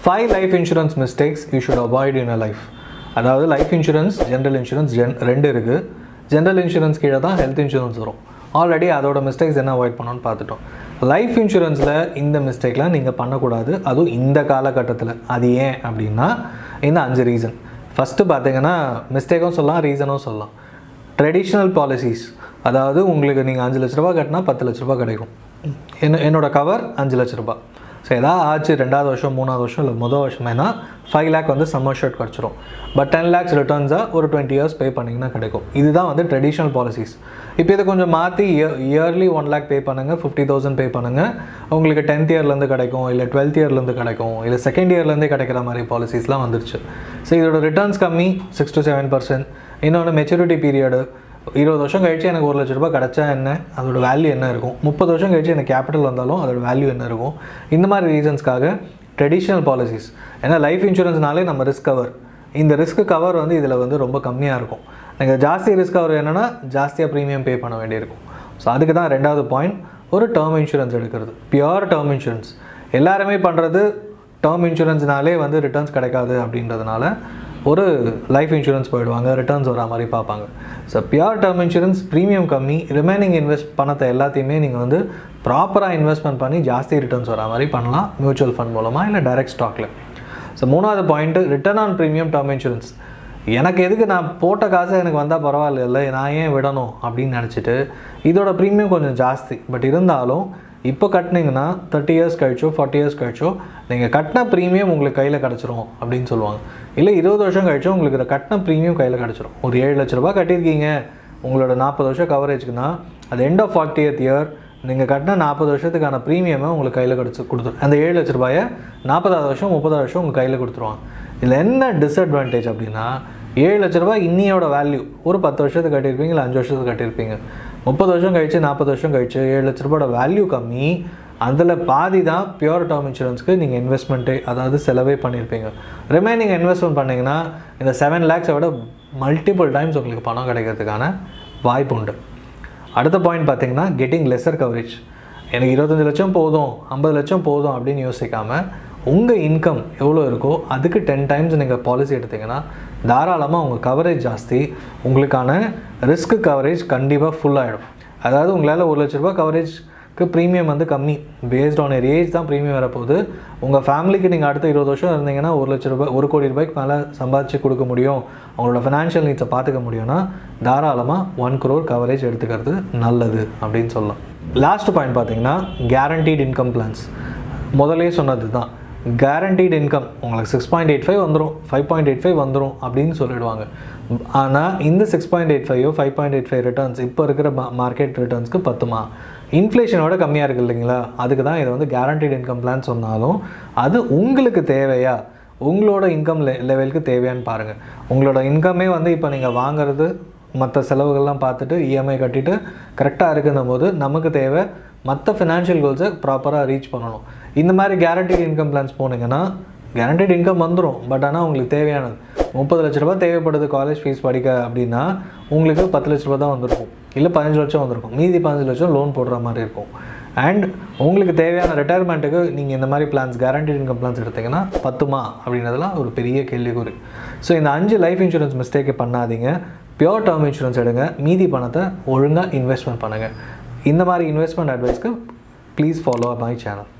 five life insurance mistakes you should avoid in a life அதாவது life insurance general insurance gen ரெண்டு இருக்குது general insurance கீழே தான் health insurance வரும் already அதோட மிஸ்டேக்ஸ் என்ன அவாய்ட் பண்ணணும்னு பார்த்துட்டோம் லைஃப் இன்சூரன்ஸில் இந்த மிஸ்டேக்லாம் நீங்கள் பண்ணக்கூடாது அதுவும் இந்த காலகட்டத்தில் அது ஏன் அப்படின்னா இந்த அஞ்சு ரீசன் ஃபஸ்ட்டு பார்த்தீங்கன்னா மிஸ்டேக்கும் சொல்லலாம் ரீசனும் சொல்லலாம் ட்ரெடிஷ்னல் பாலிசிஸ் அதாவது உங்களுக்கு நீங்கள் அஞ்சு லட்ச ரூபா கட்டினா பத்து லட்ச ரூபா கிடைக்கும் என்ன என்னோட கவர் அஞ்சு லட்ச ரூபா ஸோ எதாவது ஆச்சு ரெண்டாவது வருஷம் மூணாவது வருஷம் இல்லை முதல் வருஷமேனா ஃபைவ் லேக் வந்து சம்மர் ஷர்ட் கிடச்சிரும் பட் டென் லேக்ஸ் ரிட்டர்ன்ஸாக ஒரு டுவெண்ட்டி இயர்ஸ் பே பண்ணிங்கன்னா கிடைக்கும் இதுதான் வந்து ட்ரெடிஷ்னல் பாலிசிஸ் இப்போ இதை கொஞ்சம் மாற்றி இயர்லி ஒன் லேக் பே பண்ணுங்கள் ஃபிஃப்டி தௌசண்ட் பே பண்ணுங்கள் உங்களுக்கு டென்த் இயர்லேருந்து கிடைக்கும் இல்லை டுவெல்த் இயர்லேருந்து கிடைக்கும் இல்லை செகண்ட் இயர்லேருந்தே கிடைக்கிற மாதிரி பாலிசிஸ்லாம் வந்துருச்சு ஸோ இதோட ரிட்டர்ன்ஸ் கம்மி சிக்ஸ் டு செவன் பர்சன்ட் இன்னொன்று மெச்சூரிட்டி பீரியடு இருபது வருஷம் கழிச்சு எனக்கு ஒரு லட்ச ரூபாய் கிடச்சா என்ன அதோட வேல்யூ என்ன இருக்கும் முப்பது வருஷம் கழிச்சு எனக்கு கேபிட்டல் வந்தாலும் அதோட வேல்யூ என்ன இருக்கும் இந்த மாதிரி ரீசன்ஸ்க்காக ட்ரெடிஷ்னல் பாலிசிஸ் ஏன்னா லைஃப் இன்சூரன்ஸ்னாலே நம்ம ரிஸ்க் கவர் இந்த ரிஸ்க் கவர் வந்து இதில் வந்து ரொம்ப கம்மியாக இருக்கும் நீங்கள் ஜாஸ்தி ரிஸ்க் கவர் என்னென்னா ஜாஸ்தியாக ப்ரீமியம் பே பண்ண வேண்டியிருக்கும் ஸோ அதுக்கு தான் ரெண்டாவது பாயிண்ட் ஒரு டேர்ம் இன்சூரன்ஸ் எடுக்கிறது பியூர் டேர்ம் இன்சூரன்ஸ் எல்லாருமே பண்ணுறது டேர்ம் இன்சூரன்ஸ்னாலே வந்து ரிட்டர்ன்ஸ் கிடைக்காது அப்படின்றதுனால ஒரு லைஃப் இன்சூரன்ஸ் போயிடுவாங்க ரிட்டர்ன்ஸ் வரா மாதிரி பார்ப்பாங்க so pure term insurance premium கம்மி ரிமைனிங் இன்வெஸ்ட் பணத்தை எல்லாத்தையுமே நீங்கள் வந்து ப்ராப்பராக இன்வெஸ்ட்மெண்ட் பண்ணி ஜாஸ்தி ரிட்டர்ன்ஸ் வரா மாதிரி பண்ணலாம் மியூச்சுவல் ஃபண்ட் மூலமாக இல்லை டைரக்ட் ஸ்டாக்கில் ஸோ மூணாவது point return on premium term insurance எனக்கு எதுக்கு நான் போட்ட காசு எனக்கு வந்தால் பரவாயில்ல நான் ஏன் விடணும் அப்படின்னு நினச்சிட்டு இதோட ப்ரீமியம் கொஞ்சம் ஜாஸ்தி பட் இருந்தாலும் இப்போ கட்டினீங்கன்னா தேர்ட்டி இயர்ஸ் கழிச்சோ ஃபார்ட்டி இயர்ஸ் கழிச்சோ நீங்கள் கட்டின ப்ரீமியம் உங்களுக்கு கையில் கிடச்சிரும் அப்படின்னு சொல்லுவாங்க இல்லை இருபது வருஷம் கழிச்சோ உங்களுக்கு இதை கட்டின ப்ரீமியம் கையில் கிடச்சிரும் ஒரு ஏழு லட்ச ரூபா கட்டியிருக்கீங்க உங்களோட நாற்பது வருஷம் கவரேஜ்க்குன்னா அது எண்ட் ஆஃப் ஃபார்ட்டியத் இயர் நீங்கள் கட்டின நாற்பது வருஷத்துக்கான ப்ரீமியமை உங்களுக்கு கையில் கிடச்சி கொடுத்துரும் அந்த ஏழு லட்ச ரூபாயை நாற்பதாவது வருஷம் முப்பதாவது வருஷம் உங்கள் கையில் கொடுத்துருவாங்க இதில் என்ன டிஸ்அட்வான்டேஜ் அப்படின்னா ஏழு லட்ச ரூபாய் இன்னியோட வேல்யூ ஒரு பத்து வருஷத்துக்கு கட்டியிருப்பீங்க இல்லை அஞ்சு வருஷத்துக்கு கட்டியிருப்பீங்க முப்பது வருஷம் கழிச்சு நாற்பது வருஷம் கழிச்சு ஏழு லட்ச ரூபாயோட வேல்யூ கம்மி அதில் பாதி தான் பியூர் டேர்ம் இன்சூரன்ஸ்க்கு நீங்கள் இன்வெஸ்ட்மெண்ட்டே அதாவது செலவே பண்ணியிருப்பீங்க ரிமைனிங் இன்வெஸ்ட்மெண்ட் பண்ணிங்கன்னா இந்த செவன் லேக்ஸை விட மல்டிபிள் டைம்ஸ் உங்களுக்கு பணம் கிடைக்கிறதுக்கான வாய்ப்பு உண்டு அடுத்த பாயிண்ட் பார்த்தீங்கன்னா கெட்டிங் லெஸர் கவரேஜ் எனக்கு இருபத்தஞ்சி லட்சம் போதும் ஐம்பது லட்சம் போதும் அப்படின்னு யோசிக்காமல் உங்கள் இன்கம் எவ்வளோ இருக்கோ அதுக்கு டென் டைம்ஸ் நீங்கள் பாலிசி எடுத்தீங்கன்னா தாராளமாக உங்கள் கவரேஜ் ஜாஸ்தி உங்களுக்கான ரிஸ்க் கவரேஜ் கண்டிப்பாக ஃபுல் ஆகிடும் அதாவது உங்களால் ஒரு லட்ச ரூபா கவரேஜ்க்கு ப்ரீமியம் வந்து கம்மி பேஸ்ட் ஆன் ஏர் ஏஜ் தான் ப்ரீமியம் வரப்போகுது உங்கள் ஃபேமிலிக்கு நீங்கள் அடுத்த இருபது வருஷம் இருந்தீங்கன்னா ஒரு லட்ச ரூபாய் ஒரு கோடி ரூபாய்க்கு மேலே சம்பாதிச்சு கொடுக்க முடியும் அவங்களோட ஃபினான்ஷியல் நீட்ஸை பார்த்துக்க முடியும்னா தாராளமாக ஒன் குரோர் கவரேஜ் எடுத்துக்கிறது நல்லது அப்படின்னு சொல்லலாம் லாஸ்ட் பாயிண்ட் பார்த்தீங்கன்னா கேரண்டீட் இன்கம் பிளான்ஸ் முதலே சொன்னது தான் கேரண்டீட் இன்கம் உங்களுக்கு சிக்ஸ் பாயிண்ட் எயிட் ஃபைவ் வந்துடும் ஃபைவ் பாயிண்ட் எயிட் ஃபைவ் வந்துடும் அப்படின்னு சொல்லிடுவாங்க ஆனால் இந்த சிக்ஸ் பாயிண்ட் எயிட் ஃபைவோ five point eight five returns இப்போ இருக்கிற மார்க்கெட் ரிட்டர்ன்ஸ்க்கு பத்துமா இன்ஃப்ளேஷனோட கம்மியாக இருக்குது இல்லைங்களா அதுக்கு தான் இது வந்து கேரண்டீட் இன்கம் பிளான் சொன்னாலும் அது உங்களுக்கு தேவையா உங்களோட இன்கம் லெ லெவலுக்கு தேவையான்னு பாருங்கள் உங்களோட இன்கமே வந்து இப்போ நீங்கள் வாங்குறது மற்ற செலவுகள்லாம் பார்த்துட்டு இஎம்ஐ கட்டிட்டு கரெக்டாக இருக்குன்னும் போது நமக்கு தேவை மற்ற ஃபினான்ஷியல் கோல்ஸை ப்ராப்பராக ரீச் பண்ணணும் இந்த மாதிரி கேரண்டீட் இன்கம் பிளான்ஸ் போனீங்கன்னா கேரண்டீட் இன்கம் வந்துடும் பட் ஆனால் உங்களுக்கு தேவையானது முப்பது லட்ச ரூபா தேவைப்படுது காலேஜ் ஃபீஸ் படிக்க அப்படின்னா உங்களுக்கு பத்து லட்ச ரூபா தான் வந்திருக்கும் இல்லை பதினஞ்சு லட்சம் வந்திருக்கும் மீதி பதினஞ்சு லட்சம் லோன் போடுற மாதிரி இருக்கும் அண்ட் உங்களுக்கு தேவையான ரிட்டையர்மெண்ட்டுக்கு நீங்கள் இந்த மாதிரி பிளான்ஸ் கேரண்டீட் இன்கம் பிளான்ஸ் எடுத்தீங்கன்னா பத்துமா அப்படின்றதுலாம் ஒரு பெரிய கேள்விக்குறி ஸோ இந்த அஞ்சு லைஃப் இன்சூரன்ஸ் மிஸ்டேக்கை பண்ணாதீங்க பியோர் டேர்ம் இன்சூரன்ஸ் எடுங்க மீதி பணத்தை ஒழுங்காக இன்வெஸ்ட்மெண்ட் பண்ணுங்கள் இந்த மாதிரி இன்வெஸ்ட்மெண்ட் அட்வைஸ்க்கு ப்ளீஸ் ஃபாலோ மை சேனல்